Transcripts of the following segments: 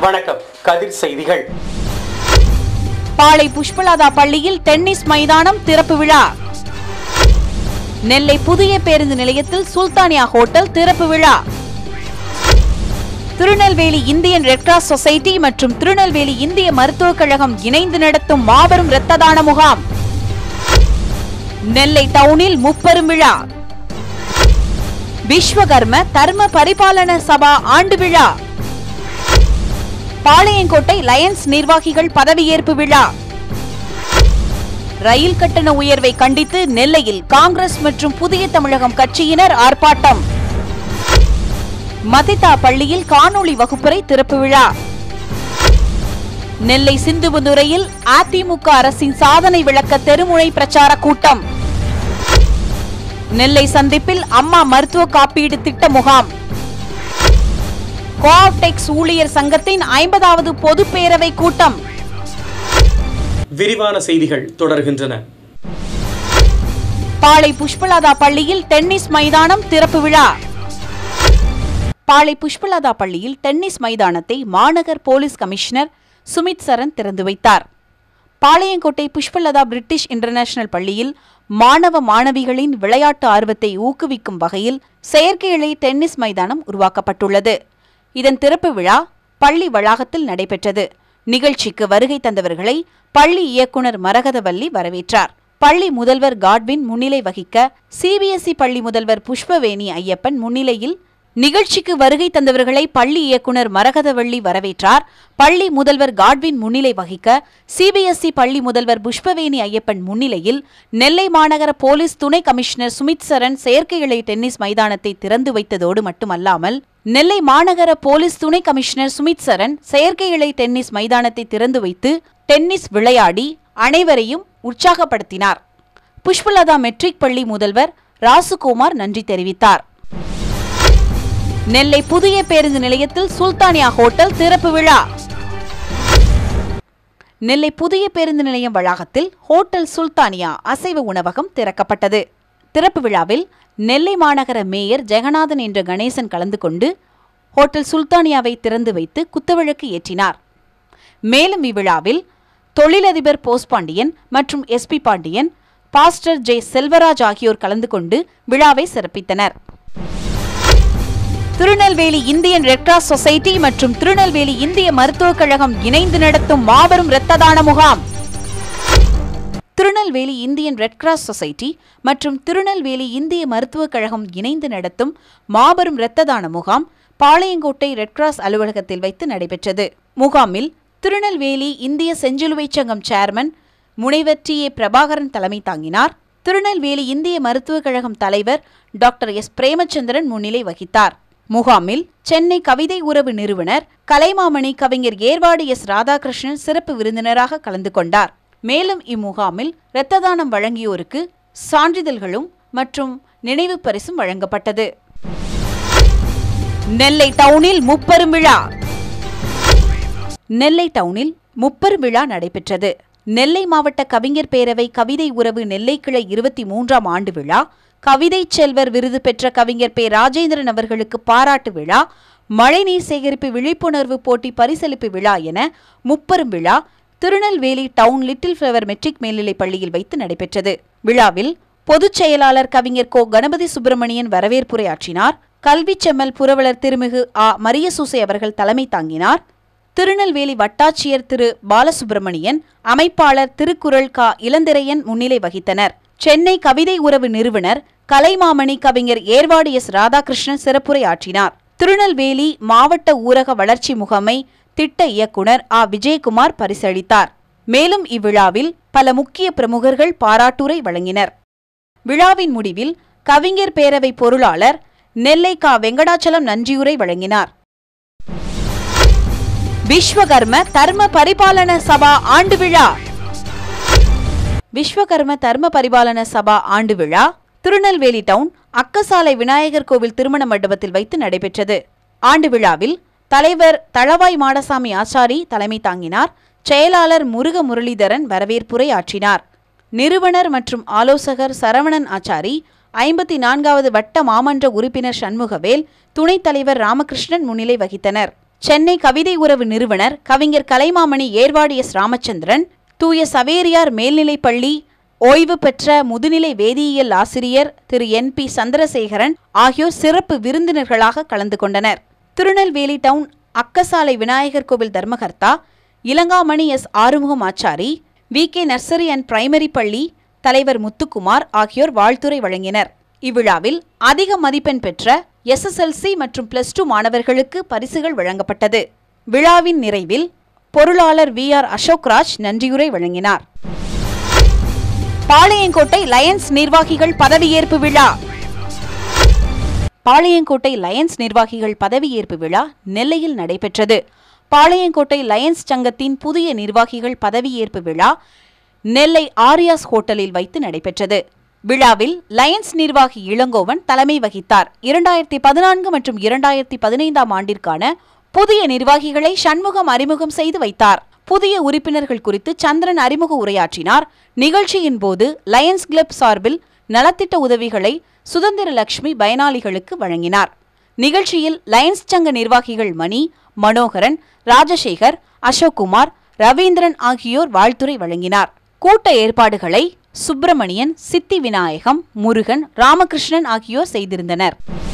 வணக்கம் கதிர் செய்திகள் பாளை புஷ்பலதா பள்ளியில் டென்னிஸ் மைதானம் திறப்பு விழா நெல்லை புதிய பேருந்து நிலையத்தில் சுல்தானியா ஹோட்டல் திறப்பு விழா Tirunelveli Indian Red Cross Society மற்றும் திருநெல்வேலி இந்திய மருத்துவக் கழகம் இணைந்து நடத்தும் மாபெரும் இரத்த தான முகாம் நெல்லை டவுனில் முப்பெரும் விழா விஸ்வகர்ம தர்ம பரிபாலன சபா ஆண்டு விழா பாளையங்கோட்டை லயன்ஸ் நிர்வாகிகள் பதவியேற்பு விழா ரயில் கட்டண உயர்வை கண்டித்து நெல்லையில் காங்கிரஸ் மற்றும் புதிய தமிழகம் கட்சியினர் ஆர்ப்பாட்டம் மதிதா பள்ளியில் காணொளி வகுப்பறை திறப்பு விழா நெல்லை சிந்துபுதுரையில் அதிமுக அரசின் சாதனை விளக்க தெருமுனை பிரச்சார கூட்டம் நெல்லை சந்திப்பில் அம்மா மருத்துவ காப்பீடு திட்ட முகாம் கோஆப்டெக்ஸ் ஊழியர் சங்கத்தின் ஐம்பதாவது பொதுப் பேரவை கூட்டம் விரிவான செய்திகள் தொடர்கின்றன பாளை புஷ்பலதா பள்ளியில் டென்னிஸ் மைதானம் திறப்பு விழா பாளை புஷ்பலதா பள்ளியில் டென்னிஸ் மைதானத்தை மாநகர் போலீஸ் கமிஷனர் சுமித் சரண் திறந்து வைத்தார் பாளையங்கோட்டை புஷ்பலதா பிரிட்டிஷ் இன்டர்நேஷனல் பள்ளியில் மாணவ மாணவிகளின் விளையாட்டு ஆர்வத்தை ஊக்குவிக்கும் வகையில் செயற்கை இழை டென்னிஸ் மைதானம் உருவாக்கப்பட்டுள்ளது இதன் திறப்பு விழா பள்ளி வளாகத்தில் நடைபெற்றது நிகழ்ச்சிக்கு வருகை தந்தவர்களை பள்ளி இயக்குனர் மரகதவல்லி வரவேற்றார் பள்ளி முதல்வர் காட்வின் முன்னிலை வகிக்க சிபிஎஸ்இ பள்ளி முதல்வர் புஷ்பவேணி ஐயப்பன் முன்னிலையில் நிகழ்ச்சிக்கு வருகை தந்தவர்களை பள்ளி இயக்குனர் மரகதவள்ளி வரவேற்றார் பள்ளி முதல்வர் காட்வின் முன்னிலை வகிக்க சிபிஎஸ்இ பள்ளி முதல்வர் புஷ்பவேணி ஐயப்பன் முன்னிலையில் நெல்லை மாநகர போலீஸ் துணை கமிஷனர் சுமித் சரண் செயற்கை இழை டென்னிஸ் மைதானத்தை திறந்து வைத்ததோடு மட்டுமல்லாமல் நெல்லை மாநகர போலீஸ் துணை கமிஷனர் சுமித் சரண் செயற்கை இழை டென்னிஸ் மைதானத்தை திறந்து வைத்து டென்னிஸ் விளையாடி அனைவரையும் உற்சாகப்படுத்தினார் புஷ்பலதா மெட்ரிக் பள்ளி முதல்வர் ராசுகுமார் நன்றி தெரிவித்தார் நெல்லை புதிய பேருந்து நிலையத்தில் சுல்தானியா ஹோட்டல் திறப்பு விழா நெல்லை புதிய பேருந்து நிலையம் வளாகத்தில் ஹோட்டல் சுல்தானியா அசைவ உணவகம் திறக்கப்பட்டது திறப்பு விழாவில் நெல்லை மாநகர மேயர் ஜெகநாதன் என்ற கணேசன் கலந்து கொண்டு ஹோட்டல் சுல்தானியாவை திறந்து வைத்து குத்துவிளக்கு ஏற்றினார் மேலும் இவ்விழாவில் தொழிலதிபர் போஸ் பாண்டியன் மற்றும் SP Pandian pastor J Selvaraj ஆகியோர் கலந்து கொண்டு விழாவை சிறப்பித்தனர் Tirunelveli Indian Red Cross Society மற்றும் திருநெல்வேலி இந்திய மருத்துவக் கழகம் இணைந்து நடத்தும் மாபெரும் இரத்த தான முகாம் Tirunelveli Indian Red Cross Society மற்றும் திருநெல்வேலி இந்திய மருத்துவக் கழகம் இணைந்து நடத்தும் மாபெரும் இரத்த தான முகாம் பாளையங்கோட்டை ரெட் கிராஸ் அலுவலகத்தில் வைத்து நடைபெற்றது முகாமில் திருநெல்வேலி இந்திய செஞ்சிலுவைச் சங்கம் சேர்மன் முனைவர் டி ஏ பிரபாகரன் தலைமை தாங்கினார் திருநெல்வேலி இந்திய மருத்துவக் கழகம் தலைவர் டாக்டர் எஸ் பிரேமச்சந்திரன் முன்னிலை வகித்தார் முகாமில் சென்னை கவிதை உறவு நிறுவனர் கலைமாமணி கவிஞர் ஏர்வாடி எஸ் ராதாகிருஷ்ணன் சிறப்பு விருந்தினராக கலந்து கொண்டார் மேலும் இம்முகாமில் இரத்த தானம் வழங்கியோருக்கு சான்றிதழ்களும் மற்றும் நினைவு பரிசும் வழங்கப்பட்டது நெல்லை டவுனில் முப்பெரும் விழா நெல்லை டவுனில் முப்பெரும் விழா நடைபெற்றது நெல்லை மாவட்ட கவிஞர் பேரவை கவிதை உறவு நெல்லை கிளை இருபத்தி மூன்றாம் ஆண்டு விழா கவிதை செல்வர் விருது பெற்ற கவிஞர் பே ராஜேந்திரன் அவர்களுக்கு பாராட்டு விழா மழைநீர் சேகரிப்பு விழிப்புணர்வு போட்டி பரிசளிப்பு விழா என முப்பெரும் விழா Tirunelveli town Little Flower matric மேல்நிலைப் பள்ளியில் வைத்து நடைபெற்றது விழாவில் பொதுச் செயலாளர் கவிஞர் கோ கணபதி சுப்பிரமணியன் வரவேற்புரையாற்றினார் கல்விச் செம்மல் புரவலர் திருமிகு ஆ மரியசூசை அவர்கள் தலைமை தாங்கினார் திருநெல்வேலி வட்டாட்சியர் திரு பாலசுப்பிரமணியன் அமைப்பாளர் திருக்குறள் கா இளந்திரையன் முன்னிலை வகித்தனர் சென்னை கவிதை உறவு நிறுவனர் கலைமாமணி கவிஞர் ஏர்வாடி எஸ் ராதாகிருஷ்ணன் சிறப்புரை ஆற்றினார் திருநெல்வேலி மாவட்ட ஊரக வளர்ச்சி முகமை திட்ட இயக்குனர் ஆ விஜயகுமார் பரிசளித்தார் மேலும் இவ்விழாவில் பல முக்கிய பிரமுகர்கள் பாராட்டுரை வழங்கினர் விழாவின் முடிவில் கவிஞர் பேரவை பொருளாளர் நெல்லை கா வெங்கடாச்சலம் நன்றியுரை வழங்கினார் விஸ்வகர்ம தர்ம பரிபாலன சபா ஆண்டு விழா விஸ்வகர்ம தர்ம பரிபாலன சபா ஆண்டு விழா திருநெல்வேலி டவுன் அக்கசாலை விநாயகர் கோவில் திருமண மண்டபத்தில் வைத்து நடைபெற்றது ஆண்டு விழாவில் தலைவர் தளவாய் மாடசாமி ஆச்சாரி தலைமை தாங்கினார் செயலாளர் முருக முரளிதரன் வரவேற்புரை ஆற்றினார் நிறுவனர் மற்றும் ஆலோசகர் சரவணன் ஆச்சாரி ஐம்பத்தி நான்காவது வட்ட மாமன்ற உறுப்பினர் சண்முகவேல் துணைத் தலைவர் ராமகிருஷ்ணன் முன்னிலை வகித்தனர் சென்னை கவிதை உறவு நிறுவனர் கவிஞர் கலைமாமணி ஏர்வாடி எஸ் ராமச்சந்திரன் தூய சவேரியார் மேல்நிலைப்பள்ளி ஓய்வு பெற்ற முதுநிலை வேதியியல் ஆசிரியர் திரு என் பி சந்திரசேகரன் ஆகியோர் சிறப்பு விருந்தினர்களாக கலந்து கொண்டனர் திருநெல்வேலி டவுன் அக்கசாலை விநாயகர் கோவில் தர்மகர்த்தா Ilangamani S Arumugam Achari V K nursery and primary பள்ளி தலைவர் முத்துக்குமார் ஆகியோர் வாழ்த்துரை வழங்கினர் இவ்விழாவில் அதிக மதிப்பெண் பெற்ற எஸ்எஸ்எல்சி மற்றும் பிளஸ் டூ மாணவர்களுக்கு பரிசுகள் வழங்கப்பட்டது விழாவின் நிறைவில் பொருளாளர் வி ஆர் அசோக்ராஜ் நன்றியுரை வழங்கினார் பாளையங்கோட்டை லயன்ஸ் நிர்வாகிகள் பதவியேற்பு விழா பாளையங்கோட்டை லயன்ஸ் நிர்வாகிகள் பதவியேற்பு விழா நெல்லையில் நடைபெற்றது பாளையங்கோட்டை லயன்ஸ் சங்கத்தின் புதிய நிர்வாகிகள் பதவியேற்பு விழா நெல்லை ஆரியாஸ் ஹோட்டலில் வைத்து நடைபெற்றது விழாவில் லயன்ஸ் நிர்வாகி இளங்கோவன் தலைமை வகித்தார் இரண்டாயிரத்தி பதினான்கு மற்றும் இரண்டாயிரத்தி பதினைந்தாம் ஆண்டிற்கான புதிய நிர்வாகிகளை சண்முகம் அறிமுகம் செய்து வைத்தார் புதிய உறுப்பினர்கள் குறித்து சந்திரன் அறிமுக உரையாற்றினார் நிகழ்ச்சியின் போது லயன்ஸ் கிளப் சார்பில் நலத்திட்ட உதவிகளை சுதந்திர லட்சுமி பயனாளிகளுக்கு வழங்கினார் நிகழ்ச்சியில் லயன்ஸ் சங்க நிர்வாகிகள் மணி மனோகரன் ராஜசேகர் அசோக்குமார் ரவீந்திரன் ஆகியோர் வாழ்த்துரை வழங்கினார் கூட்ட ஏற்பாடுகளை சுப்பிரமணியன் சித்தி விநாயகம் முருகன் ராமகிருஷ்ணன் ஆகியோர் செய்திருந்தனர்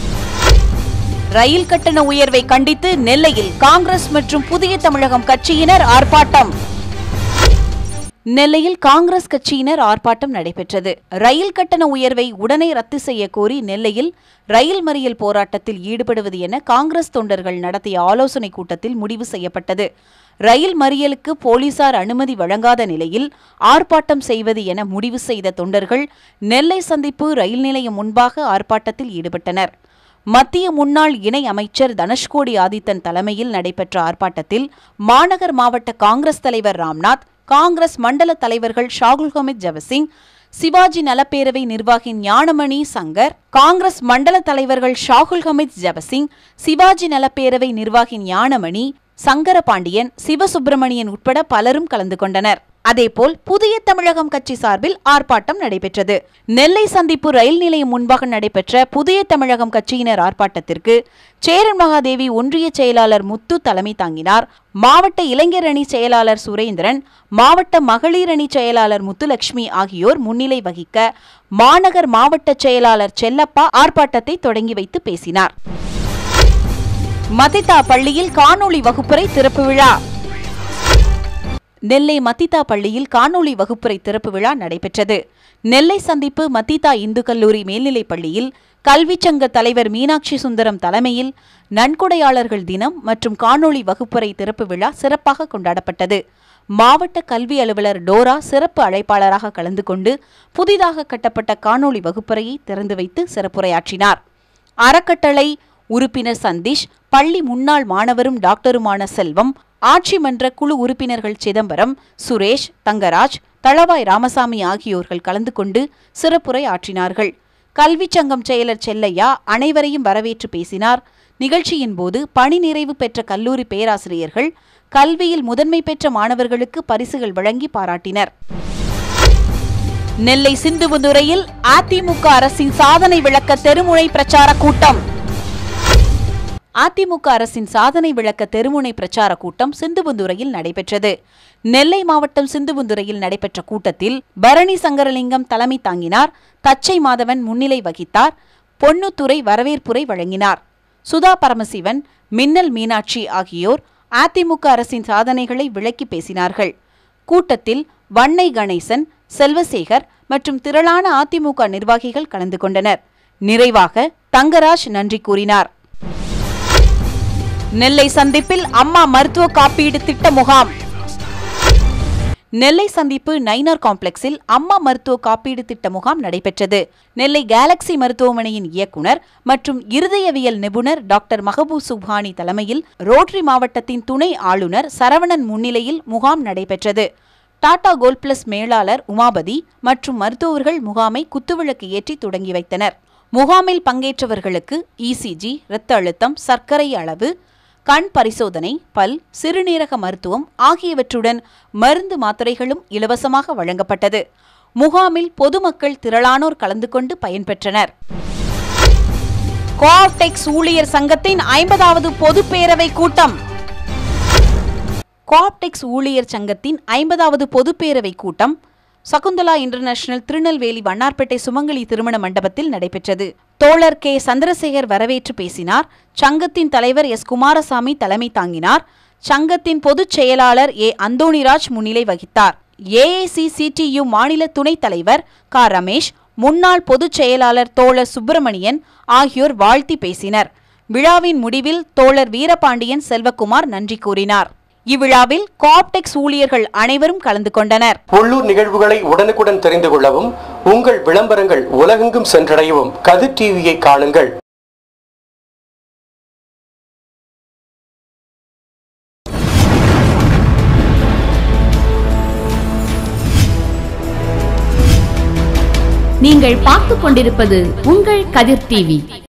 ரயில் கட்டண உயர்வை கண்டித்து நெல்லையில் காங்கிரஸ் மற்றும் புதிய தமிழகம் கட்சியினர் ஆர்ப்பாட்டம் நெல்லையில் காங்கிரஸ் கட்சியினர் ஆர்ப்பாட்டம் நடைபெற்றது ரயில் கட்டண உயர்வை உடனே ரத்து செய்ய கோரி நெல்லையில் ரயில் மறியல் போராட்டத்தில் ஈடுபடுவது என காங்கிரஸ் தொண்டர்கள் நடத்திய ஆலோசனைக் கூட்டத்தில் முடிவு செய்யப்பட்டது ரயில் மறியலுக்கு போலீசார் அனுமதி வழங்காத நிலையில் ஆர்ப்பாட்டம் செய்வது என முடிவு செய்த தொண்டர்கள் நெல்லை சந்திப்பு ரயில் நிலையம் முன்பாக ஆர்ப்பாட்டத்தில் ஈடுபட்டனர் மத்திய முன்னாள் இணை அமைச்சர் தனுஷ்கோடி ஆதித்தன் தலைமையில் நடைபெற்ற ஆர்ப்பாட்டத்தில் மாநகர் மாவட்ட காங்கிரஸ் தலைவர் ராம்நாத் காங்கிரஸ் மண்டல தலைவர்கள் ஷாகுல் ஹமீத் ஜவசிங் சிவாஜி நலப்பேரவை நிர்வாகி ஞானமணி சங்கர் காங்கிரஸ் மண்டல தலைவர்கள் ஷாகுல் ஹமீத் ஜவசிங் சிவாஜி நலப்பேரவை நிர்வாகி ஞானமணி சங்கரபாண்டியன் சிவசுப்பிரமணியன் உட்பட பலரும் கலந்து கொண்டனர் அதேபோல் புதிய தமிழகம் கட்சி சார்பில் ஆர்ப்பாட்டம் நடைபெற்றது நெல்லை சந்திப்பு ரயில் நிலையம் முன்பாக நடைபெற்ற புதிய தமிழகம் கட்சியினர் ஆர்ப்பாட்டத்திற்கு சேரன் மகாதேவி ஒன்றிய செயலாளர் முத்து தலைமை தாங்கினார் மாவட்ட இளைஞர் அணி செயலாளர் சுரேந்திரன் மாவட்ட மகளிர் அணி செயலாளர் முத்துலட்சுமி ஆகியோர் முன்னிலை வகிக்க மாநகர் மாவட்ட செயலாளர் செல்லப்பா ஆர்ப்பாட்டத்தை தொடங்கி வைத்து பேசினார் மதிதா பள்ளியில் காணொளி வகுப்பறை திறப்பு விழா நெல்லை மத்திதா பள்ளியில் காணொளி வகுப்பறை திறப்பு விழா நடைபெற்றது நெல்லை சந்திப்பு மத்திதா இந்து கல்லூரி மேல்நிலைப் பள்ளியில் கல்விச் சங்க தலைவர் மீனாட்சி சுந்தரம் தலைமையில் நன்கொடையாளர்கள் தினம் மற்றும் காணொளி வகுப்பறை திறப்பு விழா சிறப்பாக கொண்டாடப்பட்டது மாவட்ட கல்வி அலுவலர் டோரா சிறப்பு அழைப்பாளராக கலந்து கொண்டு புதிதாக கட்டப்பட்ட காணொளி வகுப்பறையை திறந்து வைத்து சிறப்புரையாற்றினார் அறக்கட்டளை உறுப்பினர் சந்தீஷ் பள்ளி முன்னாள் மாணவரும் டாக்டருமான செல்வம் ஆட்சி மன்ற குழு உறுப்பினர்கள் சிதம்பரம் சுரேஷ் தங்கராஜ் தளவாய் ராமசாமி ஆகியோர்கள் கலந்து கொண்டு சிறப்புரை ஆற்றினார்கள் கல்விச் சங்கம் செயலர் செல்லையா அனைவரையும் வரவேற்று பேசினார் நிகழ்ச்சியின் போது பணி நிறைவு பெற்ற கல்லூரி பேராசிரியர்கள் கல்வியில் முதன்மை பெற்ற மாணவர்களுக்கு பரிசுகள் வழங்கி பாராட்டினர் நெல்லை சிந்துபுதுரையில் அதிமுக அரசின் சாதனை விளக்க தெருமுனை பிரச்சார கூட்டம் அதிமுக அரசின் சாதனை விளக்க தெருமுனை பிரச்சார கூட்டம் சிந்துபுந்துரையில் நடைபெற்றது நெல்லை மாவட்டம் சிந்துபுந்துரையில் நடைபெற்ற கூட்டத்தில் பரணி சங்கரலிங்கம் தலைமை தாங்கினார் தச்சை மாதவன் முன்னிலை வகித்தார் பொன்னுத்துறை வரவேற்புரை வழங்கினார் சுதா பரமசிவன் மின்னல் மீனாட்சி ஆகியோர் அதிமுக அரசின் சாதனைகளை விளக்கி பேசினார்கள் கூட்டத்தில் வண்ணை கணேசன் செல்வசேகர் மற்றும் திரளான அதிமுக நிர்வாகிகள் கலந்து கொண்டனர் நிறைவாக தங்கராஜ் நன்றி கூறினார் நெல்லை சந்திப்பில் அம்மா மருத்துவ காப்பீடு திட்ட முகாம் நெல்லை சந்திப்பு நைனார் காம்ப்ளெக்ஸில் அம்மா மருத்துவ காப்பீடு திட்ட முகாம் நடைபெற்றது நெல்லை கேலக்ஸி மருத்துவமனையின் இயக்குனர் மற்றும் இருதயவியல் நிபுணர் டாக்டர் மஹபூ சுப்ஹானி தலைமையில் ரோட்டரி மாவட்டத்தின் துணை ஆளுநர் சரவணன் முன்னிலையில் முகாம் நடைபெற்றது டாடா கோல்ட் பிளஸ் மேலாளர் உமாபதி மற்றும் மருத்துவர்கள் முகாமை குத்துவிளக்கு ஏற்றி தொடங்கி வைத்தனர் முகாமில் பங்கேற்றவர்களுக்கு இசிஜி இரத்த அழுத்தம் சர்க்கரை அளவு கண் பரிசோதனை பல் சிறுநீரக மருத்துவம் ஆகியவற்றுடன் மருந்து மாத்திரைகளும் இலவசமாக வழங்கப்பட்டது முகாமில் பொதுமக்கள் திரளானோர் கலந்து கொண்டு பயன்பெற்றனர் கோஆப்டெக்ஸ் ஊழியர் சங்கத்தின் ஐம்பதாவது பொதுப் பேரவை கூட்டம் கோஆப்டெக்ஸ் ஊழியர் சங்கத்தின் ஐம்பதாவது பொதுப்பேரவை கூட்டம் சகுந்தலா இன்டர்நேஷனல் திருநெல்வேலி வண்ணார்பேட்டை சுமங்கலி திருமண மண்டபத்தில் நடைபெற்றது தோழர் கே சந்திரசேகர் வரவேற்று பேசினார் சங்கத்தின் தலைவர் எஸ் குமாரசாமி தலைமை தாங்கினார் சங்கத்தின் பொதுச் செயலாளர் ஏ அந்தோணிராஜ் முன்னிலை வகித்தார் ஏஏசி சிடியு மாநில துணைத் தலைவர் க ரமேஷ் முன்னாள் பொதுச் செயலாளர் தோழர் சுப்பிரமணியன் ஆகியோர் வாழ்த்தி பேசினர் விழாவின் முடிவில் தோழர் வீரபாண்டியன் செல்வகுமார் நன்றி கூறினார் இவ்விழாவில் கோஆப்டெக்ஸ் ஊழியர்கள் அனைவரும் கலந்து கொண்டனர் உள்ளூர் நிகழ்வுகளை உடனுக்குடன் தெரிந்து கொள்ளவும் உங்கள் விளம்பரங்கள் உலகெங்கும் சென்றடையவும் கதிர் டிவியை காணுங்கள் நீங்கள் பார்த்துக் கொண்டிருப்பது உங்கள் கதிர் டிவி